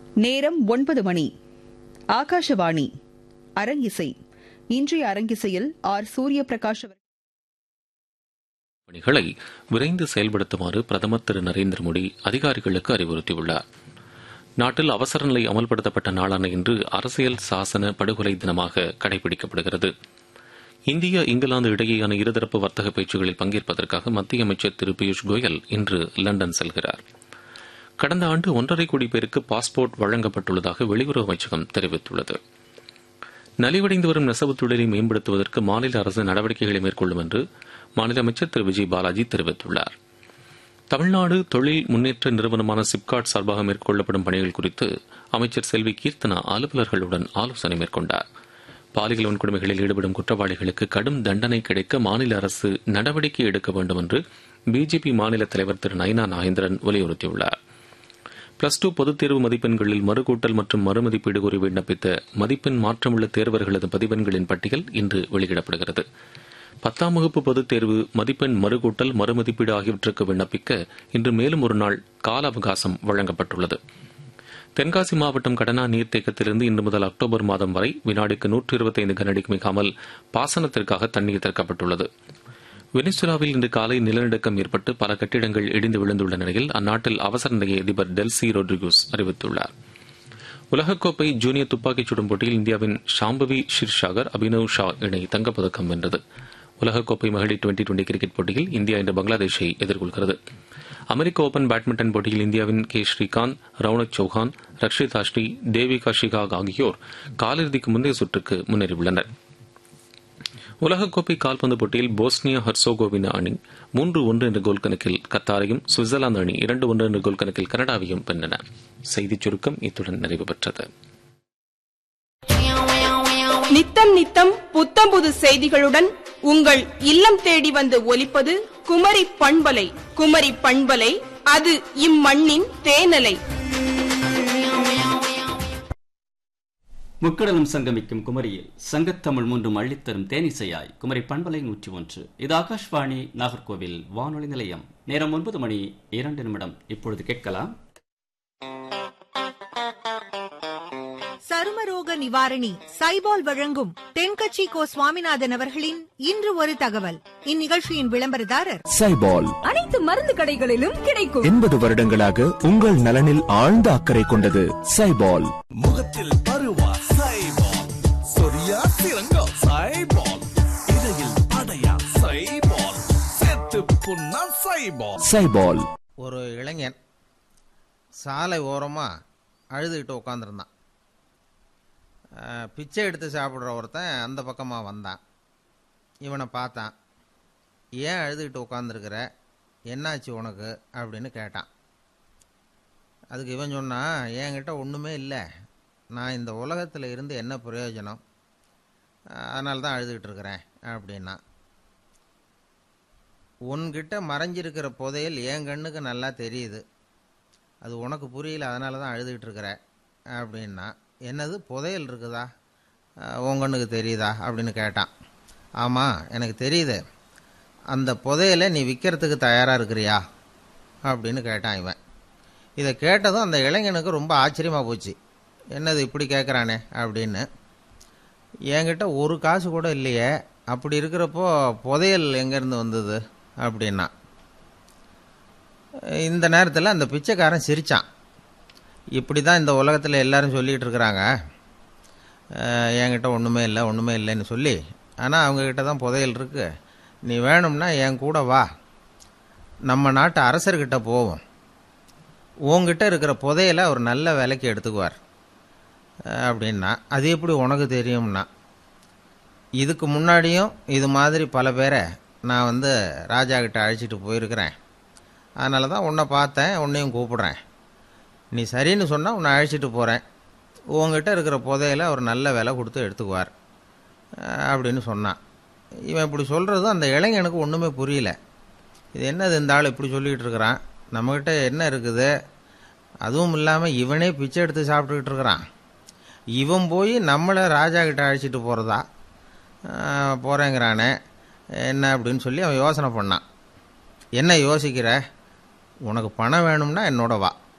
நேரம் ஒன்பது மணி ஆகாஷவாணி அரங்கிசை இன்றைய அரங்கிசையில் ஆர் சூரிய பிரகாஷ் அவர் பணிகளை விரைந்து செயல்படுத்துமாறு பிரதமர் திரு நரேந்திர மோடி அதிகாரிகளுக்கு அறிவுறுத்தியுள்ளார் நாட்டில் அவசர நிலை அமல்படுத்தப்பட்ட நாளான இன்று அரசியல் சாசன படுகொலை தினமாக கடைபிடிக்கப்படுகிறது இந்தியா இங்கிலாந்து இடையேயான இருதரப்பு வர்த்தக பேச்சுகளில் பங்கேற்பதற்காக மத்திய அமைச்சர் திரு பியூஷ் கோயல் இன்று லண்டன் செல்கிறார் கடந்த ஆண்டு ஒன்றரை கோடி பேருக்கு பாஸ்போர்ட் வழங்கப்பட்டுள்ளதாக வெளியுறவு அமைச்சகம் தெரிவித்துள்ளது நலிவடைந்து வரும் நெசவுத் தொழிலை மேம்படுத்துவதற்கு மாநில அரசு நடவடிக்கைகளை மேற்கொள்ளும் என்று மாநில அமைச்சர் திரு விஜய் பாலாஜி தெரிவித்துள்ளார் தமிழ்நாடு தொழில் முன்னேற்ற நிறுவனமான சிப்காட் சார்பாக மேற்கொள்ளப்படும் பணிகள் குறித்து அமைச்சர் செல்வி கீர்த்தனா அலுவலர்களுடன் ஆலோசனை மேற்கொண்டார் பாலியல் வன்கொடுமைகளில் ஈடுபடும் குற்றவாளிகளுக்கு கடும் தண்டனை கிடைக்க மாநில அரசு நடவடிக்கை எடுக்க வேண்டும் என்று பிஜேபி மாநில தலைவர் திரு நயனா நாகேந்திரன் வலியுறுத்தியுள்ளார் பிளஸ் டூ பொதுத் தேர்வு மதிப்பெண்களில் மறுகூட்டல் மற்றும் மறுமதிப்பீடு கோரி விண்ணப்பித்த மதிப்பெண் மாற்றமுள்ள தேர்வர்களது மதிப்பெண்களின் பட்டியல் இன்று வெளியிடப்படுகிறது பத்தாம் வகுப்பு பொதுத் தேர்வு மதிப்பெண் மறுகூட்டல் மறுமதிப்பீடு ஆகியவற்றுக்கு விண்ணப்பிக்க இன்று மேலும் ஒரு நாள் கால அவகாசம் வழங்கப்பட்டுள்ளது தென்காசி மாவட்டம் கடனா நீர்த்தேக்கத்திலிருந்து இன்று முதல் அக்டோபர் மாதம் வரை வினாடிக்கு நூற்று இருபத்தைந்து கனடிக்கு மிகாமல் பாசனத்திற்காக தண்ணீர் திறக்கப்பட்டுள்ளது வெனிசுலாவில் இன்று காலை நிலநடுக்கம் ஏற்பட்டு பல கட்டிடங்கள் இடிந்து விழுந்துள்ள நிலையில் அந்நாட்டில் அவசர நிலையை அதிபர் டெல்சி ரொட்ரிகூஸ் அறிவித்துள்ளார் உலகக்கோப்பை ஜூனியர் துப்பாக்கிச் சுடும் போட்டியில் இந்தியாவின் ஷாம்பவி ஷிர்ஷாகர் அபினவ் ஷா இணை தங்கப்பதக்கம் வென்றது உலகக்கோப்பை மகளிர் டுவெண்டி டுவெண்டி கிரிக்கெட் போட்டியில் இந்தியா இன்று பங்களாதேஷை எதிர்கொள்கிறது அமெரிக்க ஓபன் பேட்மிண்டன் போட்டியில் இந்தியாவின் கே ஸ்ரீகாந்த் ரவுனக் சௌஹான் ரக்ஷிதா ஸ்ரீ தேவிகா ஷிகாக் ஆகியோர் காலிறுதிக்கு முந்தைய சுற்றுக்கு முன்னேறியுள்ளனர் உலகக்கோப்பை கால்பந்து போட்டியில் போஸ்னியா ஹர்சோகோவினா அணி மூன்று ஒன்று என்ற கோல் கணக்கில் கத்தாரையும் சுவிட்சர்லாந்து அணி இரண்டு ஒன்று என்ற கோல் கணக்கில் கனடாவையும் வென்றன செய்திச் சுருக்கம் இத்துடன் நிறைவு பெற்றது நித்தம் நித்தம் புத்தம் புது செய்திகளுடன் உங்கள் இல்லம் தேடி வந்து ஒலிப்பது குமரி பண்பலை குமரி பண்பலை அது இம்மண்ணின் தேனலை முக்கடலும் சங்கமிக்கும் குமரியில் சங்கத்தமிழ் மூன்றும் அள்ளித்தரும் தேனிசையாய் குமரி பண்பலை நூற்றி ஒன்று இது ஆகாஷ்வாணி நாகர்கோவில் வானொலி நிலையம் நேரம் ஒன்பது மணி இரண்டு நிமிடம் இப்பொழுது கேட்கலாம் சருமரோக நிவாரணி சைபால் வழங்கும் தென்கட்சி கோ சுவாமிநாதன் அவர்களின் இன்று ஒரு தகவல் இந்நிகழ்ச்சியின் விளம்பரதாரர் சைபால் அனைத்து மருந்து கடைகளிலும் கிடைக்கும் எண்பது வருடங்களாக உங்கள் நலனில் ஆழ்ந்த அக்கறை கொண்டது சைபால் முகத்தில் பருவா சைபால் சொரியா சிறங்கோ சைபால் இடையில் அடையா சைபால் செத்து புண்ணா சைபால் சைபால் ஒரு இளைஞன் சாலை ஓரமாக அழுதுகிட்டு உட்காந்துருந்தான் பிச்சை எடுத்து சாப்பிட்ற ஒருத்தன் அந்த பக்கமாக வந்தான் இவனை பார்த்தான் ஏன் அழுதுகிட்டு உட்காந்துருக்குற என்னாச்சு உனக்கு அப்படின்னு கேட்டான் அதுக்கு இவன் சொன்னான் என்கிட்ட ஒன்றுமே இல்லை நான் இந்த உலகத்தில் இருந்து என்ன பிரயோஜனம் அதனால தான் அழுதுகிட்டு இருக்கிறேன் அப்படின்னா உன்கிட்ட மறைஞ்சிருக்கிற புதையல் என் கண்ணுக்கு நல்லா தெரியுது அது உனக்கு புரியல அதனால தான் அழுதுகிட்டு இருக்கிற அப்படின்னா என்னது புதையல் இருக்குதா உன் கண்ணுக்கு தெரியுதா அப்படின்னு கேட்டான் ஆமாம் எனக்கு தெரியுது அந்த புதையலை நீ விற்கிறதுக்கு தயாராக இருக்கிறியா அப்படின்னு கேட்டான் இவன் இதை கேட்டதும் அந்த இளைஞனுக்கு ரொம்ப ஆச்சரியமாக போச்சு என்னது இப்படி கேட்குறானே அப்படின்னு என்கிட்ட ஒரு காசு கூட இல்லையே அப்படி இருக்கிறப்போ புதையல் எங்கேருந்து வந்தது அப்படின்னா இந்த நேரத்தில் அந்த பிச்சைக்காரன் சிரித்தான் இப்படி தான் இந்த உலகத்தில் எல்லாரும் சொல்லிகிட்டு இருக்கிறாங்க என்கிட்ட ஒன்றுமே இல்லை ஒன்றுமே இல்லைன்னு சொல்லி ஆனால் அவங்கக்கிட்ட தான் புதையல் இருக்குது நீ வேணும்னா என் கூட வா நம்ம நாட்டு அரசர்கிட்ட போவோம் உங்ககிட்ட இருக்கிற புதையலை அவர் நல்ல விலைக்கு எடுத்துக்குவார் அப்படின்னா அது எப்படி உனக்கு தெரியும்னா இதுக்கு முன்னாடியும் இது மாதிரி பல பேரை நான் வந்து ராஜா கிட்ட அழைச்சிட்டு போயிருக்கிறேன் அதனால தான் உன்னை பார்த்தேன் உன்னையும் கூப்பிடுறேன் நீ சரின்னு சொன்னால் உன்னை அழைச்சிட்டு போகிறேன் உங்ககிட்ட இருக்கிற புதையில அவர் நல்ல விலை கொடுத்து எடுத்துக்குவார் அப்படின்னு சொன்னான் இவன் இப்படி சொல்கிறதும் அந்த இளைஞனுக்கு ஒன்றுமே புரியல இது என்னது இந்த ஆள் இப்படி சொல்லிகிட்டு இருக்கிறான் நம்மக்கிட்ட என்ன இருக்குது அதுவும் இல்லாமல் இவனே பிச்சை எடுத்து சாப்பிட்டுக்கிட்டு இருக்கிறான் இவன் போய் நம்மளை ராஜா கிட்ட அழைச்சிட்டு போகிறதா போகிறேங்கிறானே என்ன அப்படின்னு சொல்லி அவன் யோசனை பண்ணான் என்ன யோசிக்கிற உனக்கு பணம் வேணும்னா என்னோட வா